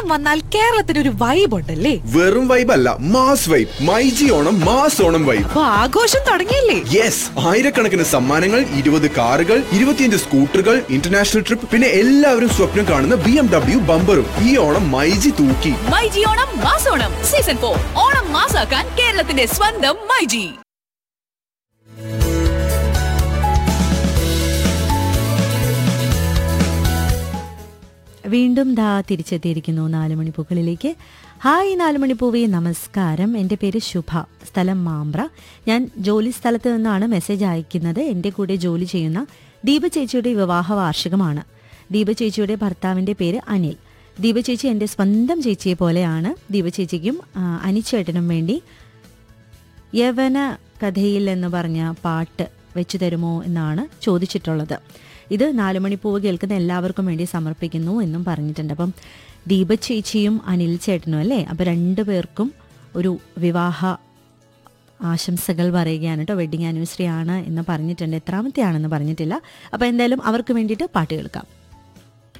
ഓണം വന്നാൽ കേരളത്തിന് ഒരു വൈബ് ഉണ്ടല്ലേ വെറും വൈബ് അല്ല mass vibe myG Onam mass Onam vibe അപ്പൊ ആഘോഷം തുടങ്ങിയല്ലേ യെസ് ആയിരക്കണക്കിന് സമ്മാനങ്ങൾ ഇരുപത് കാറുകൾ ഇരുപത്തിയഞ്ച് സ്കൂട്ടറുകൾ ഇന്റർനാഷണൽ ട്രിപ്പ് പിന്നെ എല്ലാവരും സ്വപ്നം കാണുന്ന ബി എം ഡബ്ല്യു ബമ്പറും ഈ ഓണം മൈജി തൂക്കി മൈജി ഓണം മാസോണം സീസൺ ഫോർ ഓണം മാസാക്കാൻ കേരളത്തിന്റെ സ്വന്തം മൈജി വീണ്ടും ദാ തിരിച്ചെത്തിയിരിക്കുന്നു നാല് മണിപ്പൂക്കളിലേക്ക് ഹായ് നാല് മണിപ്പൂവി നമസ്കാരം എൻ്റെ പേര് ശുഭ സ്ഥലം മാമ്പ്ര ഞാൻ ജോലി സ്ഥലത്ത് നിന്നാണ് മെസ്സേജ് അയക്കുന്നത് എൻ്റെ കൂടെ ജോലി ചെയ്യുന്ന ദീപ ചേച്ചിയുടെ വിവാഹ വാർഷികമാണ് ദീപ ചേച്ചിയുടെ ഭർത്താവിൻ്റെ പേര് അനിൽ ദീപ ചേച്ചി എൻ്റെ സ്വന്തം ചേച്ചിയെ പോലെയാണ് ദീപ ചേച്ചിക്കും ആ, അനിച്ചേട്ടനും വേണ്ടി യവന കഥയിൽ എന്ന് പറഞ്ഞ പാട്ട് വെച്ചു തരുമോ എന്നാണ് ചോദിച്ചിട്ടുള്ളത് ഇത് നാലുമണിപ്പൂവ് കേൾക്കുന്ന എല്ലാവർക്കും വേണ്ടി സമർപ്പിക്കുന്നു എന്നും പറഞ്ഞിട്ടുണ്ട് അപ്പം ദീപ ചേച്ചിയും അനിൽ ചേട്ടനും അല്ലേ അപ്പം രണ്ടു പേർക്കും ഒരു വിവാഹ ആശംസകൾ പറയുകയാണ് കേട്ടോ വെഡിങ് ആനിവേഴ്സറി ആണ് എന്ന് പറഞ്ഞിട്ടുണ്ട് എത്രാമത്തെ ആണെന്ന് പറഞ്ഞിട്ടില്ല അപ്പോൾ എന്തായാലും അവർക്ക് വേണ്ടിയിട്ട് പാട്ട് കേൾക്കാം